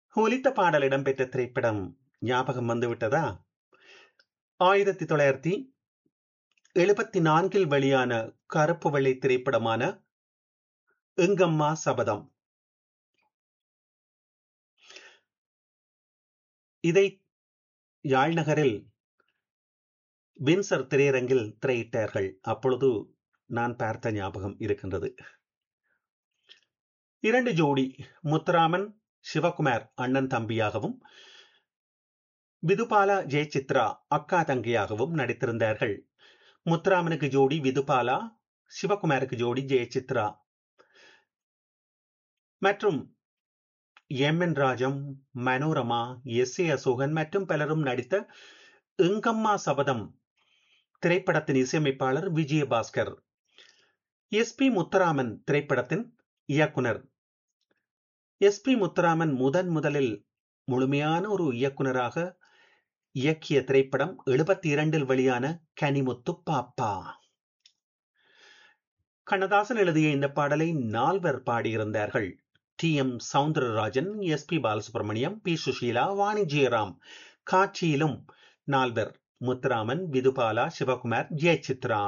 ஒலித்த பாடல் இடம்பெற்ற திரைப்படம் ஞாபகம் வந்துவிட்டதா ஆயிரத்தி தொள்ளாயிரத்தி எழுபத்தி நான்கில் வெளியான கருப்பு வெள்ளை திரைப்படமான எங்கம்மா சபதம் இதை யாழ் நகரில் வின்சர் திரையரங்கில் திரையிட்டார்கள் அப்பொழுது நான் பார்த்த ஞாபகம் இருக்கின்றது இரண்டு ஜோடி முத்துராமன் சிவகுமார் அண்ணன் தம்பியாகவும் விதுபாலா ஜெயசித்ரா அக்கா தங்கியாகவும் நடித்திருந்தார்கள் முத்துராமனுக்கு ஜோடி விதுபாலா சிவகுமாருக்கு ஜோடி ஜெயசித்ரா மற்றும் M N Rajam Manorama S A Asokan மற்றும் பலரும் நடித்த எங்கம்மா சபதம் திரைப்படத்தின் இசையமைப்பாளர் விஜயபாஸ்கர் எஸ் பி முத்துராமன் திரைப்படத்தின் இயக்குனர் எஸ் பி முத்துராமன் முதன் முதலில் முழுமையான ஒரு இயக்குனராக இயக்கிய திரைப்படம் எழுபத்தி இரண்டில் வெளியான கனிமுத்து பாப்பா கண்ணதாசன் எழுதிய இந்த பாடலை நால்வர் பாடியிருந்தார்கள் T M Soundararajan S P Balasubrahmanyam P Susheela Vani Jayaram காட்சியிலும் நால்வர் முத்துராமன் விதுபாலா சிவகுமார் ஜெயசித்ரா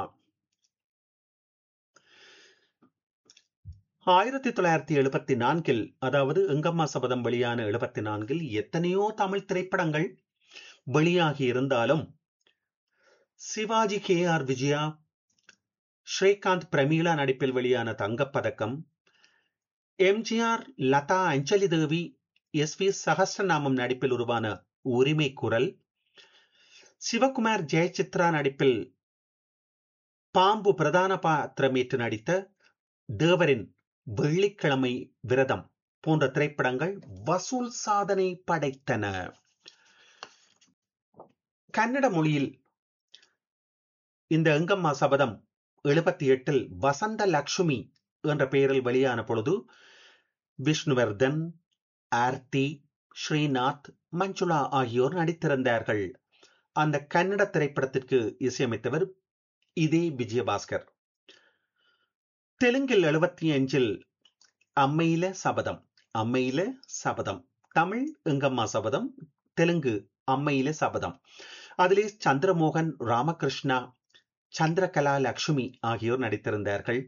ஆயிரத்தி தொள்ளாயிரத்தி எழுபத்தி நான்கில் அதாவது எங்கம்மா சபதம் வெளியான எழுபத்தி நான்கில் எத்தனையோ தமிழ் திரைப்படங்கள் வெளியாகி இருந்தாலும் சிவாஜி கே ஆர் விஜயா ஸ்ரீகாந்த் பிரமீளா நடிப்பில் வெளியான Thangappathakkam MGR Latha Anjali Devi S V Sahasranamam நடிப்பில் உருவான உரிமை குரல் சிவகுமார் ஜெயசித்ரா நடிப்பில் பாம்பு பிரதான பாத்திரமேற்று நடித்த தேவரின் வெள்ளிக்கிழமை விரதம் போன்ற திரைப்படங்கள் வசூல் சாதனை படைத்தன கன்னட மொழியில் இந்த எங்கம்மா சபதம் எழுபத்தி எட்டில் வசந்த லக்ஷ்மி என்ற பெயரில் வெளியான பொழுது விஷ்ணுவர்தன் ஆர்த்தி ஸ்ரீநாத் மஞ்சுளா ஆகியோர் நடித்திருந்தார்கள் அந்த கன்னட திரைப்படத்திற்கு இசையமைத்தவர் இதே விஜயபாஸ்கர் தெலுங்கில் எழுபத்தி அஞ்சில் அம்மையில சபதம் அம்மையில சபதம் தமிழ் எங்கம்மா சபதம் தெலுங்கு அம்மையில சபதம் அதிலே சந்திரமோகன் ராமகிருஷ்ணா சந்திரகலா லக்ஷ்மி ஆகியோர் நடித்திருந்தார்கள்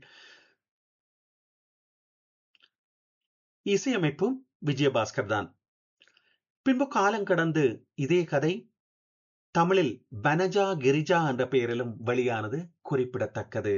இசையமைப்பு விஜயபாஸ்கர் தான் பின்பு காலம் கடந்து இதே கதை தமிழில் பனஜா கிரிஜா என்ற பெயரிலும் வெளியானது குறிப்பிடத்தக்கது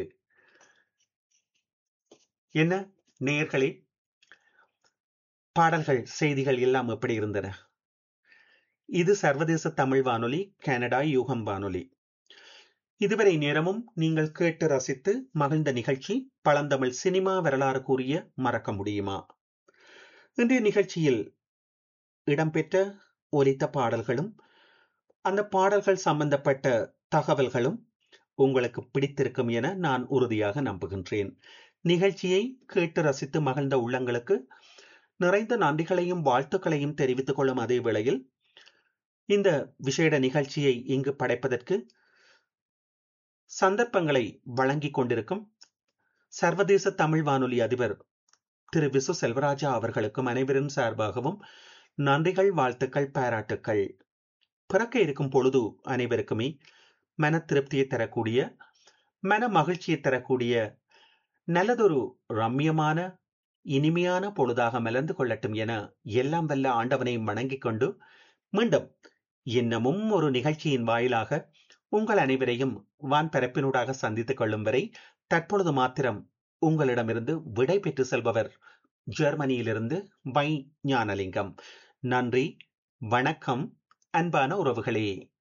என்ன நேயர்களே பாடல்கள் செய்திகள் எல்லாம் எப்படி இருந்தன இது சர்வதேச தமிழ் வானொலி கனடா யூகம் வானொலி இதுவரை நேரமும் நீங்கள் கேட்டு ரசித்து மகிழ்ந்த நிகழ்ச்சி பழந்தமிழ் சினிமா வரலாறு கூறிய மறக்க முடியுமா இன்றைய நிகழ்ச்சியில் இடம்பெற்ற ஒலித்த பாடல்களும் அந்த பாடல்கள் சம்பந்தப்பட்ட தகவல்களும் உங்களுக்கு பிடித்திருக்கும் என நான் உறுதியாக நம்புகின்றேன் நிகழ்ச்சியை கேட்டு ரசித்து மகிழ்ந்த உள்ளங்களுக்கு நிறைந்த நன்றிகளையும் வாழ்த்துக்களையும் தெரிவித்துக் கொள்ளும் அதே வேளையில் இந்த விசேட நிகழ்ச்சியை இங்கு படைப்பதற்கு சந்தர்ப்பங்களை வழங்கிக் கொண்டிருக்கும் சர்வதேச தமிழ் வானொலி அதிபர் திரு விசு செல்வராஜா அவர்களுக்கும் அனைவரின் சார்பாகவும் நன்றிகள் வாழ்த்துக்கள் பாராட்டுக்கள் பிறக்க இருக்கும் பொழுது அனைவருக்குமே மன திருப்தியை தரக்கூடிய மன மகிழ்ச்சியை தரக்கூடிய நல்லதொரு ரம்யமான இனிமையான பொழுதாக மலர்ந்து கொள்ளட்டும் என எல்லாம் வல்ல ஆண்டவனையும் வணங்கிக் கொண்டு மீண்டும் இன்னமும் ஒரு நிகழ்ச்சியின் வாயிலாக உங்கள் அனைவரையும் வான் பரப்பினூடாக சந்தித்துக் கொள்ளும் வரை தற்பொழுது மாத்திரம் உங்களிடமிருந்து விடை பெற்று செல்பவர் ஜெர்மனியிலிருந்து வை ஞானலிங்கம் நன்றி வணக்கம் அன்பான உறவுகளே